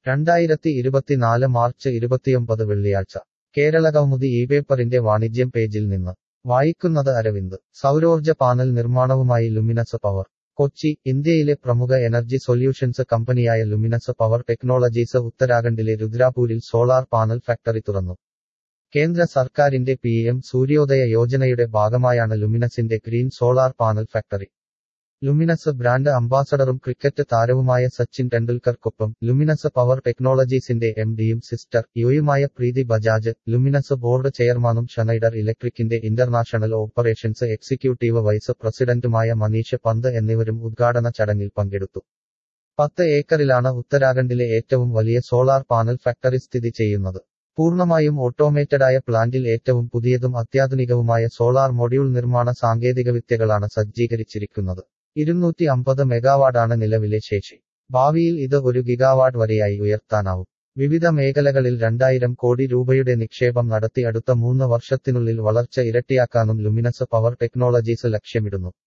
രണ്ടായിരത്തി ഇരുപത്തിനാല് മാർച്ച് ഇരുപത്തിയൊമ്പത് വെള്ളിയാഴ്ച കേരളകൗമുദി ഈ പേപ്പറിന്റെ വാണിജ്യം പേജിൽ നിന്ന് വായിക്കുന്നത് അരവിന്ദ് സൗരോർജ പാനൽ നിർമ്മാണവുമായി ലുമിനസ് പവർ കൊച്ചി ഇന്ത്യയിലെ പ്രമുഖ എനർജി സൊല്യൂഷൻസ് കമ്പനിയായ ലുമിനസ് പവർ ടെക്നോളജീസ് ഉത്തരാഖണ്ഡിലെ രുദ്രാപൂരിൽ സോളാർ പാനൽ ഫാക്ടറി തുറന്നു കേന്ദ്ര സർക്കാരിന്റെ പി എം സൂര്യോദയ യോജനയുടെ ഭാഗമായാണ് ലുമിനസിന്റെ green solar panel factory Luminous brand അംബാസഡറും ക്രിക്കറ്റ് താരവുമായ സച്ചിൻ ടെണ്ടുൽക്കർക്കൊപ്പം ലുമിനസ് പവർ ടെക്നോളജീസിന്റെ എം ഡിയും സിസ്റ്റർ യുയുമായ പ്രീതി ബജാജ് ലുമിനസ് ബോർഡ് ചെയർമാനും ഷനൈഡർ ഇലക്ട്രിക്കിന്റെ ഇന്റർനാഷണൽ ഓപ്പറേഷൻസ് എക്സിക്യൂട്ടീവ് വൈസ് പ്രസിഡന്റുമായ മനീഷ് പന്ത് എന്നിവരും ഉദ്ഘാടന ചടങ്ങിൽ പങ്കെടുത്തു പത്ത് ഏക്കറിലാണ് ഉത്തരാഖണ്ഡിലെ ഏറ്റവും വലിയ സോളാർ പാനൽ ഫാക്ടറി സ്ഥിതി ചെയ്യുന്നത് പൂർണ്ണമായും ഓട്ടോമേറ്റഡായ പ്ലാന്റിൽ ഏറ്റവും പുതിയതും അത്യാധുനികവുമായ സോളാർ മൊഡ്യൂൾ നിർമ്മാണ സാങ്കേതികവിദ്യകളാണ് സജ്ജീകരിച്ചിരിക്കുന്നത് ഇരുന്നൂറ്റി അമ്പത് മെഗാവാട്ടാണ് നിലവിലെ ശേഷി ഭാവിയിൽ ഇത് ഒരു ഗിഗാവാട്ട് വരെയായി ഉയർത്താനാവും വിവിധ മേഖലകളിൽ രണ്ടായിരം കോടി രൂപയുടെ നിക്ഷേപം നടത്തി അടുത്ത മൂന്ന് വർഷത്തിനുള്ളിൽ വളർച്ച ഇരട്ടിയാക്കാനും ലുമിനസ് പവർ ടെക്നോളജീസ് ലക്ഷ്യമിടുന്നു